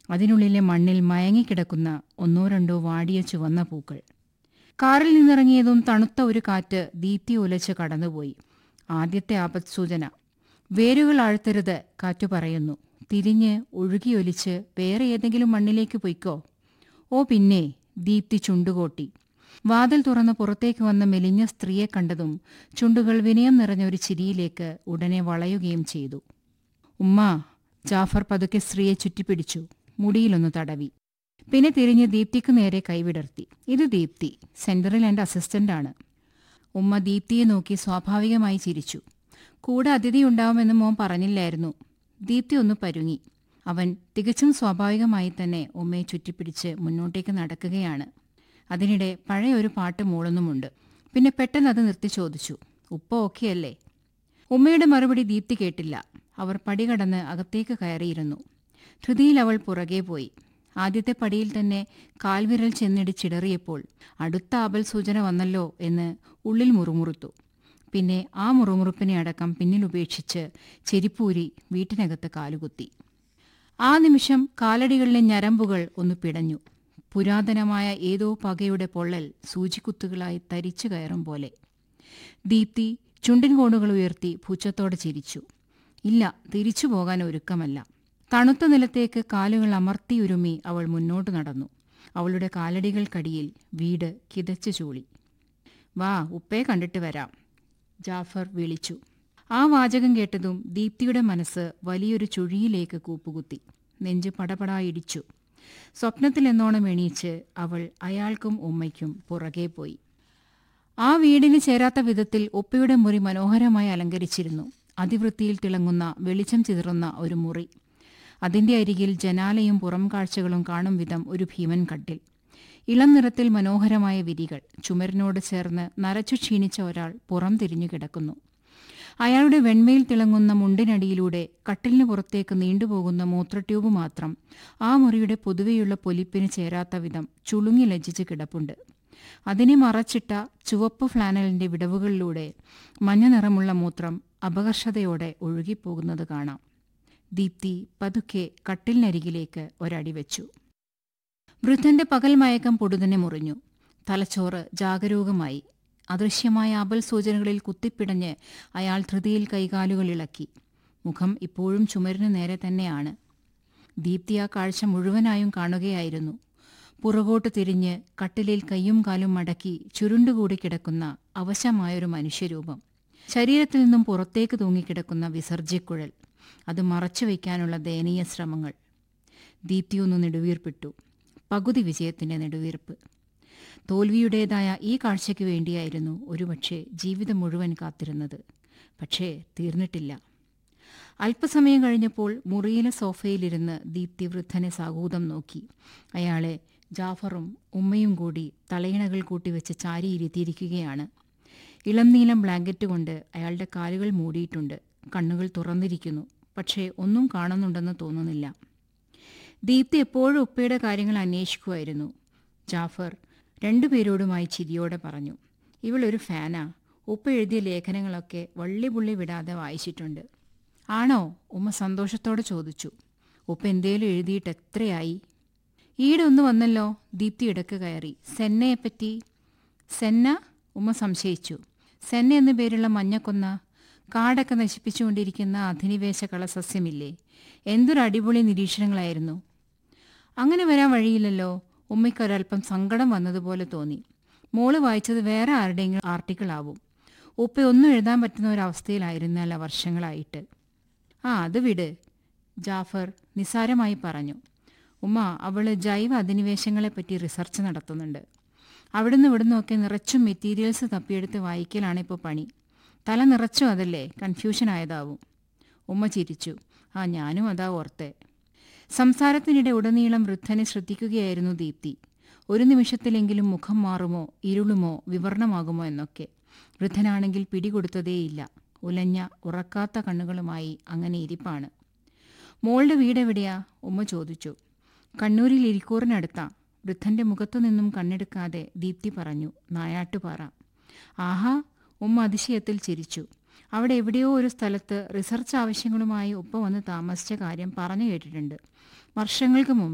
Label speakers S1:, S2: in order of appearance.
S1: അതിനുള്ളിലെ മണ്ണിൽ മയങ്ങിക്കിടക്കുന്ന ഒന്നോ രണ്ടോ വാടിയ ചുവന്ന പൂക്കൾ കാറിൽ നിന്നിറങ്ങിയതും തണുത്ത ഒരു കാറ്റ് ദീപ്തി ഉലച്ച് കടന്നുപോയി ആദ്യത്തെ ആപത് സൂചന വേരുകൾ ആഴ്ത്തരുത് കാറ്റു പറയുന്നു തിരിഞ്ഞ് ഒഴുകിയൊലിച്ച് വേറെ ഏതെങ്കിലും മണ്ണിലേക്ക് പൊയ്ക്കോ ഓ പിന്നെ ദീപ്തി ചുണ്ടുകൊട്ടി വാതിൽ തുറന്ന് പുറത്തേക്ക് വന്ന മെലിഞ്ഞ സ്ത്രീയെ കണ്ടതും ചുണ്ടുകൾ വിനയം നിറഞ്ഞ ഒരു ചിരിയിലേക്ക് ഉടനെ വളയുകയും ചെയ്തു ഉമ്മ ജാഫർ പതുക്കെ സ്ത്രീയെ ചുറ്റിപ്പിടിച്ചു മുടിയിലൊന്ന് തടവി പിന്നെ തിരിഞ്ഞ് ദീപ്തിക്ക് നേരെ കൈവിടർത്തി ഇത് ദീപ്തി സെന്ററിൽ എൻ്റെ അസിസ്റ്റന്റാണ് ഉമ്മ ദീപ്തിയെ നോക്കി സ്വാഭാവികമായി ചിരിച്ചു കൂടെ അതിഥിയുണ്ടാവുമെന്ന് മോൻ പറഞ്ഞില്ലായിരുന്നു ദീപ്തി ഒന്ന് പരുങ്ങി അവൻ തികച്ചും സ്വാഭാവികമായി തന്നെ ഉമ്മയെ ചുറ്റിപ്പിടിച്ച് മുന്നോട്ടേക്ക് നടക്കുകയാണ് അതിനിടെ പഴയ ഒരു പാട്ട് മൂളുന്നുമുണ്ട് പിന്നെ പെട്ടെന്ന് അത് നിർത്തി ചോദിച്ചു ഉപ്പ ഓക്കെയല്ലേ ഉമ്മയുടെ മറുപടി ദീപ്തി കേട്ടില്ല അവർ പടി കടന്ന് അകത്തേക്ക് കയറിയിരുന്നു ധൃതിയിൽ അവൾ പുറകെ പോയി ആദ്യത്തെ പടിയിൽ തന്നെ കാൽവിരൽ ചെന്നിടിച്ചിടറിയപ്പോൾ അടുത്ത ആപൽ സൂചന വന്നല്ലോ എന്ന് ഉള്ളിൽ മുറുമുറുത്തു പിന്നെ ആ മുറുമുറുപ്പിനെ അടക്കം പിന്നിൽ ഉപേക്ഷിച്ച് ചെരിപ്പൂരി വീട്ടിനകത്ത് കാലുകുത്തി ആ നിമിഷം കാലടികളിലെ ഞരമ്പുകൾ ഒന്ന് പിടഞ്ഞു പുരാതനമായ ഏതോ പകയുടെ പൊള്ളൽ സൂചിക്കുത്തുകളായി തരിച്ചു കയറും പോലെ ദീപ്തി ചുണ്ടിൻ കോണുകൾ ഉയർത്തി പൂച്ചത്തോടെ ചിരിച്ചു ഇല്ല തിരിച്ചു പോകാൻ ഒരുക്കമല്ല തണുത്ത നിലത്തേക്ക് കാലുകൾ അമർത്തിയുരുമി അവൾ മുന്നോട്ട് നടന്നു അവളുടെ കാലടികൾക്കടിയിൽ വീട് കിതച്ചു ചൂളി വാ ഉപ്പയെ കണ്ടിട്ട് വരാം ജാഫർ വിളിച്ചു ആ വാചകം കേട്ടതും ദീപ്തിയുടെ മനസ്സ് വലിയൊരു ചുഴിയിലേക്ക് കൂപ്പുകുത്തി നെഞ്ച് പടപടാ ഇടിച്ചു സ്വപ്നത്തിൽ എന്നോണം എണീച്ച് അവൾ അയാൾക്കും ഉമ്മയ്ക്കും പുറകെ പോയി ആ വീടിന് ചേരാത്ത വിധത്തിൽ ഉപ്പയുടെ മുറി മനോഹരമായി അലങ്കരിച്ചിരുന്നു അതിവൃത്തിയിൽ തിളങ്ങുന്ന വെളിച്ചം ചിതറുന്ന ഒരു മുറി അതിന്റെ അരികിൽ ജനാലയും പുറം കാഴ്ചകളും കാണും വിധം ഒരു ഭീമൻ കട്ടിൽ ഇളം നിറത്തിൽ മനോഹരമായ വിരികൾ ചുമരിനോട് ചേർന്ന് നരച്ചു ക്ഷീണിച്ച ഒരാൾ പുറം തിരിഞ്ഞു കിടക്കുന്നു അയാളുടെ വെണ്മയിൽ തിളങ്ങുന്ന മുണ്ടിനടിയിലൂടെ കട്ടിലിന് പുറത്തേക്ക് നീണ്ടുപോകുന്ന മൂത്രട്യൂബ് മാത്രം ആ മുറിയുടെ പൊതുവെയുള്ള പൊലിപ്പിന് ചേരാത്ത വിധം ചുളുങ്ങി ലജ്ജിച്ച് കിടപ്പുണ്ട് അതിനെ മറച്ചിട്ട ചുവപ്പ് ഫ്ലാനലിന്റെ വിടവുകളിലൂടെ മഞ്ഞ നിറമുള്ള മൂത്രം അപകർഷതയോടെ ഒഴുകിപ്പോകുന്നത് കാണാം ദീപ്തി പതുക്കെ കട്ടിലിനരികിലേക്ക് ഒരടി വെച്ചു വൃദ്ധന്റെ പകൽ മയക്കം പൊടുതനെ മുറിഞ്ഞു തലച്ചോറ് ജാഗരൂകമായി അദൃശ്യമായ ആപൽ സൂചനകളിൽ കുത്തിപ്പിടഞ്ഞ് അയാൾ ധൃതിയിൽ കൈകാലുകൾ ഇളക്കി മുഖം ഇപ്പോഴും ചുമരിനു നേരെ തന്നെയാണ് ദീപ്തി ആ കാഴ്ച മുഴുവനായും കാണുകയായിരുന്നു പുറകോട്ട് തിരിഞ്ഞ് കട്ടിലിൽ കയ്യും കാലും മടക്കി ചുരുണ്ടുകൂടി കിടക്കുന്ന അവശമായൊരു മനുഷ്യരൂപം ശരീരത്തിൽ നിന്നും പുറത്തേക്ക് തൂങ്ങിക്കിടക്കുന്ന വിസർജ്യക്കുഴൽ അത് മറച്ചുവെക്കാനുള്ള ദയനീയ ശ്രമങ്ങൾ ദീപ്തി ഒന്ന് നെടുവീർപ്പിട്ടു പകുതി വിജയത്തിന്റെ നെടുവീർപ്പ് തോൽവിയുടേതായ ഈ കാഴ്ചയ്ക്ക് വേണ്ടിയായിരുന്നു ഒരുപക്ഷെ ജീവിതം മുഴുവൻ കാത്തിരുന്നത് പക്ഷേ തീർന്നിട്ടില്ല അല്പസമയം കഴിഞ്ഞപ്പോൾ മുറിയിലെ സോഫയിലിരുന്ന് ദീപ്തി വൃദ്ധനെ സാഗൂതം നോക്കി അയാളെ ജാഫറും ഉമ്മയും കൂടി തലയിണകൾ കൂട്ടിവെച്ച് ചാരിയിരുത്തിയിരിക്കുകയാണ് ഇളം നീലം ബ്ലാങ്കറ്റ് കൊണ്ട് അയാളുടെ കാലുകൾ മൂടിയിട്ടുണ്ട് കണ്ണുകൾ തുറന്നിരിക്കുന്നു പക്ഷേ ഒന്നും കാണുന്നുണ്ടെന്ന് തോന്നുന്നില്ല ദീപ്തി എപ്പോഴും ഉപ്പയുടെ കാര്യങ്ങൾ അന്വേഷിക്കുമായിരുന്നു ജാഫർ രണ്ടുപേരോടുമായി ചിരിയോടെ പറഞ്ഞു ഇവളൊരു ഫാനാ ഉപ്പ എഴുതിയ ലേഖനങ്ങളൊക്കെ വള്ളിപുള്ളി വിടാതെ വായിച്ചിട്ടുണ്ട് ആണോ ഉമ്മ സന്തോഷത്തോടെ ചോദിച്ചു ഉപ്പ എന്തേലും എഴുതിയിട്ട് എത്രയായി ഈടെ ഒന്ന് വന്നല്ലോ ദീപ്തി ഇടക്ക് കയറി സെന്നയെപ്പറ്റി സെന്ന ഉമ്മ സംശയിച്ചു സെന്ന എന്നു പേരുള്ള മഞ്ഞക്കൊന്ന കാടൊക്കെ നശിപ്പിച്ചുകൊണ്ടിരിക്കുന്ന അധിനിവേശ കളസസ്യമില്ലേ എന്തൊരു അടിപൊളി നിരീക്ഷണങ്ങളായിരുന്നു അങ്ങനെ വരാൻ വഴിയില്ലല്ലോ ഉമ്മയ്ക്കൊരൽപ്പം സങ്കടം വന്നതുപോലെ തോന്നി മോള് വായിച്ചത് വേറെ ആരുടെയെങ്കിലും ആർട്ടിക്കിൾ ആവും ഉപ്പ ഒന്നും എഴുതാൻ പറ്റുന്ന ഒരവസ്ഥയിലായിരുന്നല്ല വർഷങ്ങളായിട്ട് ആ അത് വിട് ജാഫർ നിസാരമായി പറഞ്ഞു ഉമ്മ അവള് ജൈവ അധിനിവേശങ്ങളെപ്പറ്റി റിസർച്ച് നടത്തുന്നുണ്ട് അവിടുന്ന് ഇവിടുന്നൊക്കെ നിറച്ചും മെറ്റീരിയൽസ് തപ്പിയെടുത്ത് വായിക്കലാണ് ഇപ്പോൾ പണി തല നിറച്ചും അതല്ലേ കൺഫ്യൂഷൻ ആയതാവും ഉമ്മ ചിരിച്ചു ആ ഞാനും അതാ ഓർത്തെ സംസാരത്തിനിടെ ഉടനീളം വൃദ്ധനെ ശ്രദ്ധിക്കുകയായിരുന്നു ദീപ്തി ഒരു നിമിഷത്തിലെങ്കിലും മുഖം മാറുമോ ഇരുളുമോ വിവരണമാകുമോ എന്നൊക്കെ വൃദ്ധനാണെങ്കിൽ പിടികൊടുത്തതേയില്ല ഉലഞ്ഞ ഉറക്കാത്ത കണ്ണുകളുമായി അങ്ങനെ ഇരിപ്പാണ് മോളുടെ വീടെവിടെയാ ഉമ്മ ചോദിച്ചു കണ്ണൂരിൽ ഇരിക്കൂറിനടുത്താ വൃദ്ധന്റെ മുഖത്തു നിന്നും കണ്ണെടുക്കാതെ ദീപ്തി പറഞ്ഞു നായാട്ടുപാറ ആഹാ ഉമ്മ അതിശയത്തിൽ ചിരിച്ചു അവിടെ എവിടെയോ ഒരു സ്ഥലത്ത് റിസർച്ച് ആവശ്യങ്ങളുമായി ഉപ്പ വന്ന് താമസിച്ച കാര്യം പറഞ്ഞു കേട്ടിട്ടുണ്ട് വർഷങ്ങൾക്ക് മുമ്പ്